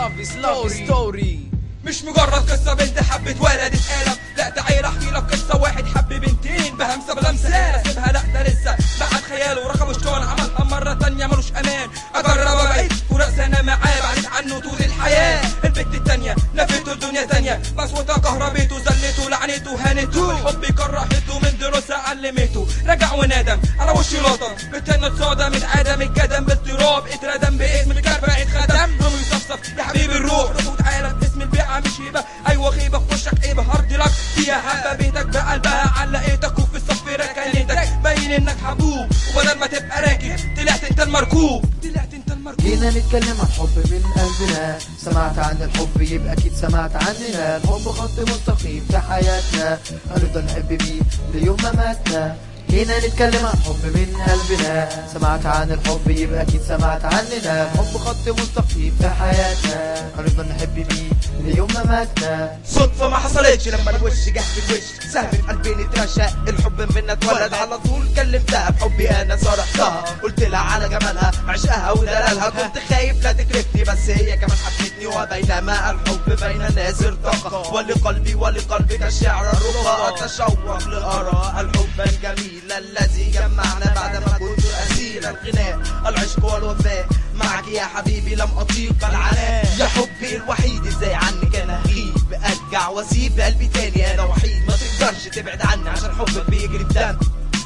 لاف لاف ستوري مش مجرد قصة بنت حبت ولدت قلم لا تعالى احكي لك قصة واحد حب بنتين بهمسة بلمسة اسيبها لا ده لسه بعد خياله رقم الشون عملها مرة تانية ملوش امان اجرب ابعد ورأس انا معاه بعدت عنه طول الحياة البنت التانية لفته الدنيا تانية بسوتها كهربته زلته لعنته هانته الحب كرهته من دروسها علمته رجع وندم على وشه لطم بالتاني اتصادم اتعدم اتكدم باضطراب اتردم باسم الكربة اتخدم رمي يصفصف يا حبيبي الروح روح تعالى باسم البيعة مش هيبة ايوه غيبة في وشك عيبة هارد لك فيها حبة بيتك بقلبها علقتك وفي الصف ركنتك باين انك حبوب وبدل ما تبقى راكب طلعت انت المركوب طلعت انت المركوب جينا نتكلم عن حب من قلبنا سمعت عن الحب يبقى اكيد سمعت عننا الحب خط مستقيم في حياتنا هنفضل نحب بيه ليوم ما ماتنا جينا نتكلم عن حب من قلبنا سمعت عن الحب يبقى اكيد سمعت عننا الحب خط مستقيم في حياتنا هنفضل نحب بيه ليوم ما ماتنا صدفة ما حصلتش لما الوش جه في الوش سهم في قلبي نترشق الحب منا اتولد على طول كلمتها بحبي انا صرحتها قلت لها على جمالها عشقها ودلالها كنت خايف لا تكرفني بس هي كمان حبتني وبينما الحب بين الناس ارتقى ولقلبي ولقلبك الشعر الرقى اتشوق لاراء الحب الجميل الذي جمعنا بعدما كنت اسير الغناء العشق والوفاء معك يا حبيبي لم اطيق العناء يا حبي الوحيد ازاي عنك انا اغيب ارجع واسيب قلبي تاني انا وحيد ما تقدرش تبعد عني عشان حبك بيجري في دمي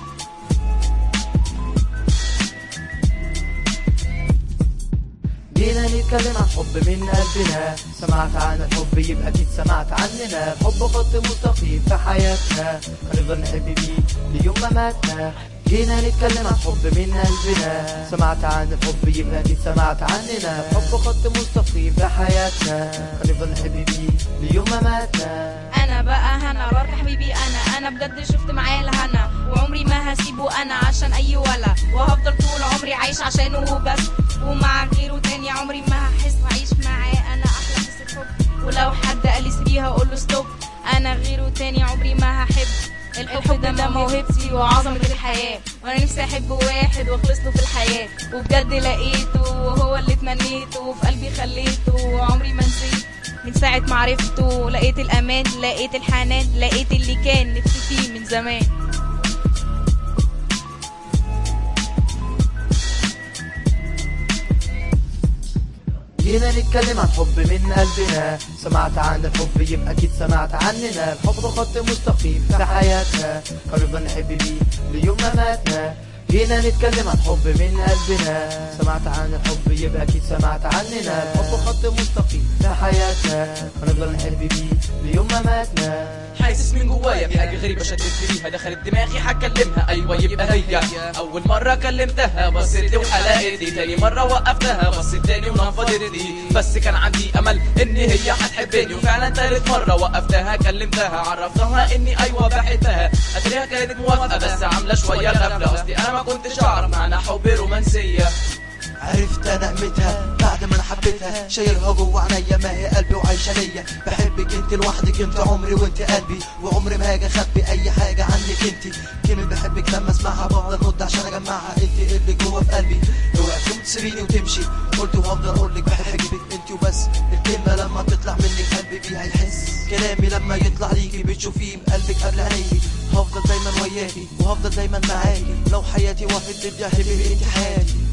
جينا نتكلم عن حب من قلبنا سمعت عن الحب يبقى اكيد سمعت عننا الحب خط مستقيم في حياتنا هنفضل نحب بيه ليوم ما ماتنا جينا نتكلم عن حب من قلبنا سمعت عن الحب يبقى اكيد سمعت عننا الحب خط مستقيم في حياتنا هنفضل نحب بيه ليوم ما ماتنا انا بقى هنا بارك حبيبي انا انا بجد شفت معاه الهنا وعمري ما هسيبه انا عشان اي ولا وهفضل طول عمري عايش عشانه وبس ومع غيره تاني عمري ما هحس اعيش معاه انا احلى قصه حب ولو حد قال لي سيبيها اقول له ستوب انا غيره تاني عمري ما هحب الحب ده موهبتي وعظمة الحياة وانا نفسي احب واحد واخلص له في الحياة وبجد لقيته وهو اللي اتمنيته وفي قلبي خليته وعمري ما نسيت من ساعة ما عرفته لقيت الأمان لقيت الحنان لقيت اللي كان نفسي فيه من زمان جينا نتكلم عن حب من قلبنا سمعت عن الحب يبقى اكيد سمعت عننا الحب خط مستقيم في حياتنا هنفضل نحب بيه ليوم ما ماتنا جينا نتكلم عن حب من قلبنا سمعت عن الحب يبقى اكيد سمعت عننا الحب خط مستقيم في حياتنا هنفضل نحب بيه ليوم ما ماتنا حاسس من جوايا بحاجة غريبة شدت فيها دخلت دماغي هكلمها أيوة يبقى هي أول مرة كلمتها بصيت لي وحلقت لي تاني مرة وقفتها بصيت تاني ونفضت لي بس كان عندي أمل إن هي هتحبني وفعلا تالت مرة وقفتها كلمتها عرفتها إني أيوة بحبها أتريها كانت موافقة بس عاملة شوية غفلة أصلي أنا ما كنتش أعرف معنى حب رومانسية عرفت انا قيمتها بعد ما انا حبيتها شايلها جوه عينيا ما هي قلبي وعايشه ليا بحبك انت لوحدك انت عمري وانت قلبي وعمري ما هاجي اخبي اي حاجه عنك انت كلمه بحبك لما اسمعها بفضل مده عشان اجمعها انت اللي جوه في قلبي اوعي تقوم تسيبيني وتمشي قلت وهفضل اقول لك بحبك انت وبس الكلمه لما تطلع منك قلبي بيها يحس كلامي لما يطلع ليكي بتشوفيه بقلبك قبل عينيكي هفضل دايما وياكي وهفضل دايما معاكي لو حياتي واحد تبقى حبيبي انت حياتي